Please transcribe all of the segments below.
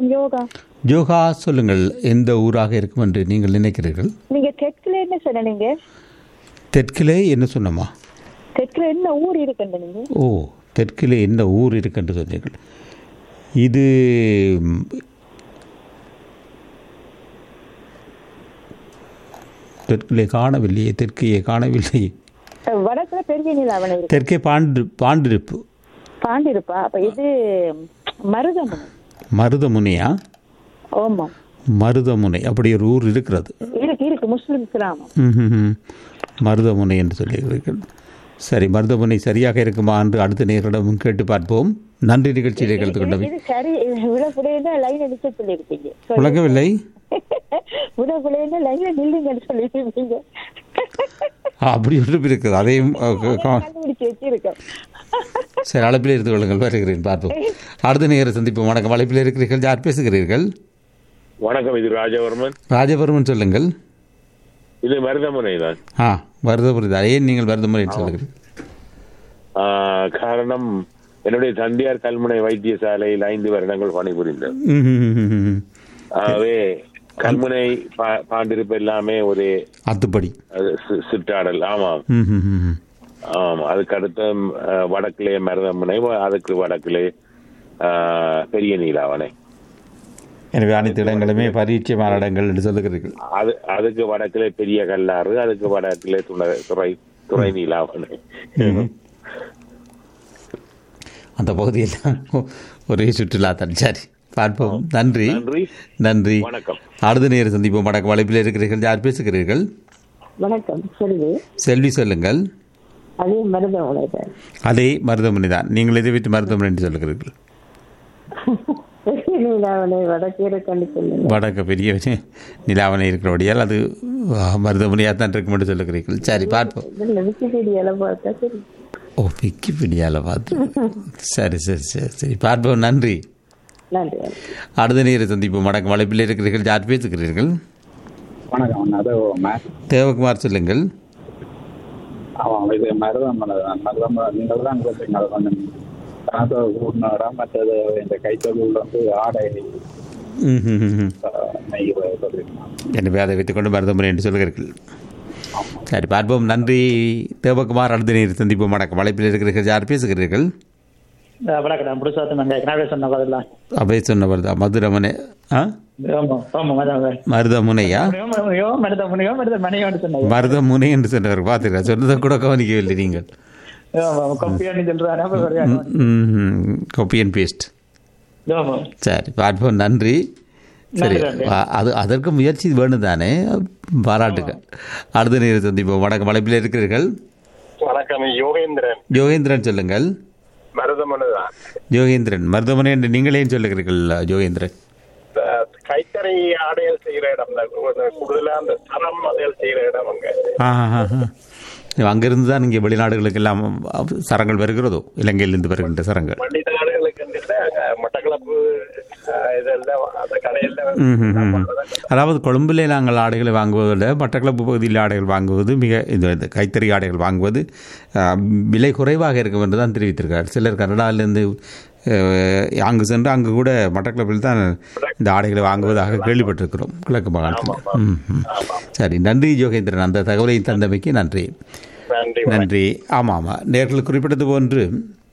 வணக்கம் யோகா ஜோகா சொல்லுங்கள் எந்த ஊராக இருக்கும் என்று நீங்கள் நினைக்கிறீர்கள் நீங்க தெற்குல என்ன சொன்னீங்க தெற்கிலே என்ன சொன்னோமா தெற்குல என்ன ஊர் இருக்குன்னு நீங்க ஓ தெற்கிலே என்ன ஊர் இருக்குன்னு சொன்னீர்கள் இது ம், தெற்கிலே காணவில்லையே தெற்கையே காணவில்லையே அஹ், வடக்குல பெரிய நிலாவணை இருக்கு தெற்கே பாண்டு பாண்டிருப்பு பாண்டிருப்பா அப்ப இது மருதமுனை மருதமுனையா ஆமா மருதமுனை அப்படி ஒரு ஊர் இருக்கிறது இருக்கு இருக்கு முஸ்லிம் கிராமம் ம்ஹும். மருதமுனை என்று சொல்லுகிறீர்கள் சரி மருதமுனை சரியாக இருக்குமா என்று அடுத்த நேரிடம் கேட்டு பார்ப்போம் நன்றி நிகழ்ச்சியிலே கலந்து கொண்டவை இது சரி விட புடையில லைன் அடிச்சு சொல்லியிருப்பீங்க விளங்கவில்லை விட புடையில லைன்ல நில்லுங்கன்னு சொல்லியிருப்பீங்க ஆ, அப்படி ஒன்றும் இருக்குது அதையும் அ, க- க- கண்டுபிடிச்சு வச்சிருக்கோம் சரி அழைப்பில் இருந்து கொள்ளுங்கள் வருகிறேன் பார்ப்போம் அடுத்த நேர சந்திப்போம் வணக்கம் அழைப்பில் இருக்கிறீர்கள் யார் பேசுகிறீர்கள் வணக்கம் இது ராஜவர்மன் ராஜபர்மன் சொல்லுங்கள் இது மருதமுனை தான் ஆ வருதபுரி தான் ஏன் நீங்கள் வருதமுறை சொல்லுகிறீர்கள் ஆஹ், காரணம் என்னுடைய தந்தையார் கல்முனை வைத்தியசாலையில் ஐந்து வருடங்கள் பணிபுரிந்தார் ம்ஹும். ஆகவே கல்முனை பா- பாண்டிருப்பு எல்லாமே ஒரு அத்துப்படி அது சி- சிற்றாடல் ஆமாம் ம்ஹும். ஆமாம் அதுக்கு அடுத்த ஆஹ், வடக்கிலே மருதமுனை அதுக்கு வடக்கிலே ஆஹ், பெரிய நீலாவணை எனவே அனைத்து இடங்களுமே பரீட்சைமான இடங்கள் என்று சொல்லுகிறீர்கள் அது அதுக்கு வடக்கிலே பெரிய கல்லாறு அதுக்கு வடக்கிலே துணை துறை துறை நீலாவணை அந்த பகுதியெல்லாம் ஒரே சுற்றுலா தான் சரி பார்ப்போம் நன்றி நன்றி நன்றி வணக்கம் அடுத்த நேரம் சந்திப்போம் வடக்கு வளைப்பில் இருக்கிறீர்கள் யார் பேசுகிறீர்கள் வணக்கம் சொல்லுது செல்வி சொல்லுங்கள் அதே மருதமுனை தான் அதே மருதமணி தான் நீங்கள் எதை விட்டு மருதமணி என்று சொல்லுகிறீர்கள் பெரிய நிலாவணை வடக்கு இருக்குன்னு சொல்லுங்க வடக்கு பெரிய நிலாவணை இருக்கிறபடியால் அது ஆ, மருதமணியாக தான் இருக்கும் என்று சொல்லுகிறீர்கள் சரி பார்ப்போம் இதுல விக்கிபீடியால பார்த்தா சரி ஓ விக்கிபீடியாவில் பார்த்து சரி சரி சரி சரி பார்ப்போம் நன்றி நன்றி அடுத்த நேரம் சந்திப்போம் வடக்கு வளைப்பில் இருக்கிறீர்கள் யார் பேசுகிறீர்கள் வணக்கம் அண்ணா. அது ம- தேவகுமார் சொல்லுங்கள் ஆமாம் இது மருதமலை தான் மருதமலை நீங்கள் தான் கொடுத்தீங்க அது கொஞ்சம் காசை கூடின இடம் மற்றது இந்த கைத்தொழில் வந்து ஆடை ம் ம், ம், ம். அஹ், நெய்கிற சொல்லியிருந்தாங்க எனவே அதை வைத்துக்கொண்டு மருதமனை என்று சொல்கிறீர்கள் சரி பார்ப்போம் நன்றி தேவகுமார் அடுத்த நேரம் சந்திப்போம் வணக்கம் வளைப்பில் இருக்கிறீர்கள் யார் பேசுகிறீர்கள் வணக்கம் புதுசாக நாங்கள் நாவே சொன்ன பதில் அபய சொன்ன வருதா மதுரமனை ஆ ஆமாம் ஆமாம் அதான் மருதமுனையா முனையோ மனித முனையோ மனித மனையோன்னு சொன்னாங்க மருதமுனை என்று சொன்னவர் பார்த்துருக்கா சொன்னதை கூட கவனிக்கவில்லை நீங்கள் ஆமாம் கொப்பியான்னு சொல்றாரு காப்பி அண்ட் பேஸ்ட் ஆமாம் சரி பார்ப்போம் நன்றி சரி நன்றி, நன்றி. அ- அது அதற்கு முயற்சி வேணும் தானே பாராட்டுகள் அடுத்த நேரம் சந்திப்போம் வணக்கம் வளைப்பில் இருக்கிறீர்கள் வணக்கம் யோகேந்திரன் யோகேந்திரன் சொல்லுங்கள் மருதமனு தான் யோகேந்திரன் மருதமனை என்று நீங்களே சொல்லுகிறீர்கள் யோகேந்திரன் கைத்தறி ஆடைகள் செய்யற இடம் தான் கூடுதலா அந்த சரம் அதையல் செய்யற இடம் அங்க அங்கிருந்து தான் இங்கே வெளிநாடுகளுக்கு எல்லாம் சரங்கள் வருகிறதோ இலங்கையிலிருந்து வருகின்ற சரங்கள் வண்டி நாடுகளுக்கு இல்ல, அங்க மட்டக்களப்பு அஹ், இதெல்லாம் அந்த கடையில ம், ம், ம். அதாவது கொழும்பிலே நாங்கள் ஆடைகளை வாங்குவதை விட மட்டக்களப்பு பகுதியில் ஆடைகள் வாங்குவது மிக இது இந்த கைத்தறி ஆடைகள் வாங்குவது ஆ, விலை குறைவாக இருக்கும் என்று தான் தெரிவித்திருக்கார் சிலர் கனடாவிலிருந்து அஹ், அங்கு சென்று அங்கு கூட மட்டக்களப்பில் தான் இந்த ஆடைகளை வாங்குவதாக கேள்விப்பட்டிருக்கிறோம் கிழக்கு மாகாணத்தில் ம், ம். சரி நன்றி யோகேந்திரன் அந்த தகவலை தந்தமைக்கு நன்றி நன்றி நன்றி ஆமாம் ஆமாம் நேர்கள் குறிப்பிட்டது போன்று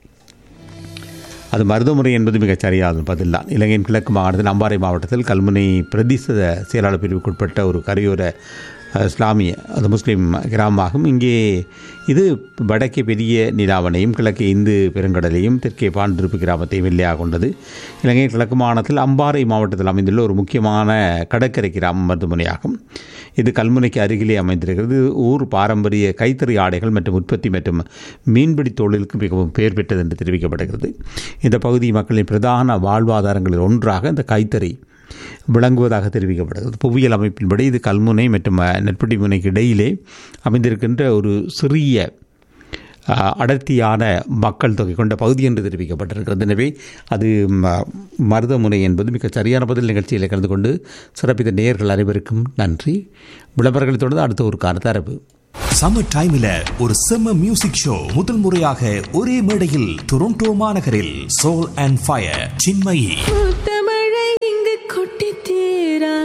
அது மருதமுறை என்பது மிகச் சரியான பதில் தான் இலங்கையின் கிழக்கு மாகாணத்தில் அம்பாறை மாவட்டத்தில் கல்முனை பிரதேச செயலாளர் பிரிவுக்குட்பட்ட ஒரு கரையோர அஹ், இஸ்லாமிய அது முஸ்லீம் கிராமமாகும் இங்கே இது வடக்கே பெரிய நிலாவனையும் கிழக்கே இந்து பெருங்கடலையும் தெற்கே பாண்டிருப்பு கிராமத்தையும் எல்லையாக கொண்டது இலங்கை கிழக்கு மாகாணத்தில் அம்பாறை மாவட்டத்தில் அமைந்துள்ள ஒரு முக்கியமான கடற்கரை கிராமம் மருதுமனையாகும் இது கல்முனைக்கு அருகிலே அமைந்திருக்கிறது ஊர் பாரம்பரிய கைத்தறி ஆடைகள் மற்றும் உற்பத்தி மற்றும் மீன்பிடி தொழிலுக்கு மிகவும் பெயர் பெற்றது என்று தெரிவிக்கப்படுகிறது இந்த பகுதி மக்களின் பிரதான வாழ்வாதாரங்களில் ஒன்றாக இந்த கைத்தறி விளங்குவதாக தெரிவிக்கப்படுகிறது புவியியல் அமைப்பின்படி இது கல்முனை மற்றும் அஹ், நெற்பட்டி முனைக்கு இடையிலே அமைந்திருக்கின்ற ஒரு சிறிய அஹ், அடர்த்தியான மக்கள் தொகை கொண்ட பகுதி என்று தெரிவிக்கப்பட்டிருக்கிறது எனவே அது ம- மருதமுனை என்பது மிக சரியான பதில் நிகழ்ச்சியில் கலந்து கொண்டு சிறப்பித்த நேயர்கள் அனைவருக்கும் நன்றி விளம்பரங்களை தொடர்ந்து அடுத்த ஒரு கால தரப்பு சம்மர் டைம்ல ஒரு செம்ம மியூசிக் ஷோ முதல் முறையாக ஒரே மேடையில் டொரண்டோ மாநகரில் சோல் அண்ட் ஃபயர் சின்மயி தமிழை இங்கு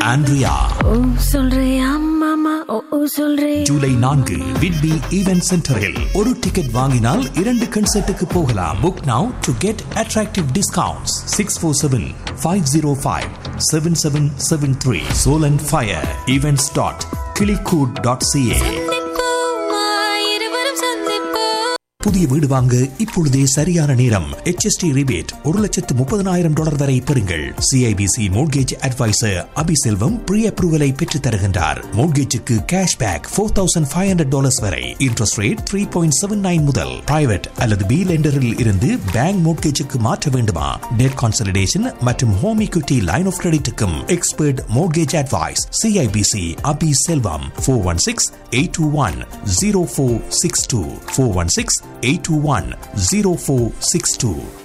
ஆண்ட்ரியா ஓ சொல்றியா மாமா ஓ ஓ சொல்றே ஜூலை நான்கு விட்பி ஈவென்ட் சென்டரில் ஒரு டிக்கெட் வாங்கினால் இரண்டு கன்சர்ட்டுக்கு போகலாம் book now to get attractive discounts six four seven five zero five seven seven seven three சோலன் ஃபயர் ஈவெண்ட்ஸ் டாட் கிளிகூட் டாட் சிஏ இருவரும் சந்திப்போம் புதிய வீடு வாங்க இப்பொழுதே சரியான நேரம் HST ரிபேட் ஒரு லட்சத்து முப்பதனாயிரம் டாலர் வரை பெறுங்கள் CIBC mortgage advisor Abiselvam pre அப்ரூவலை பெற்றுத் தருகின்றார் மோட்கேஜுக்கு cash back four thousand five hundred dollars வரை interest rate three point seven nine முதல் பிரைவேட் அல்லது பி லெண்டரில் இருந்து பேங்க் மோட்கேஜுக்கு மாற்ற வேண்டுமா டெட் கான்சலிடேஷன் மற்றும் ஹோம் equity லைன் ஆஃப் கிரெடிட்டுக்கும் expert mortgage advice CIBC Abi Selvam four one six eight two one zero four six two four one six eight two one zero four six two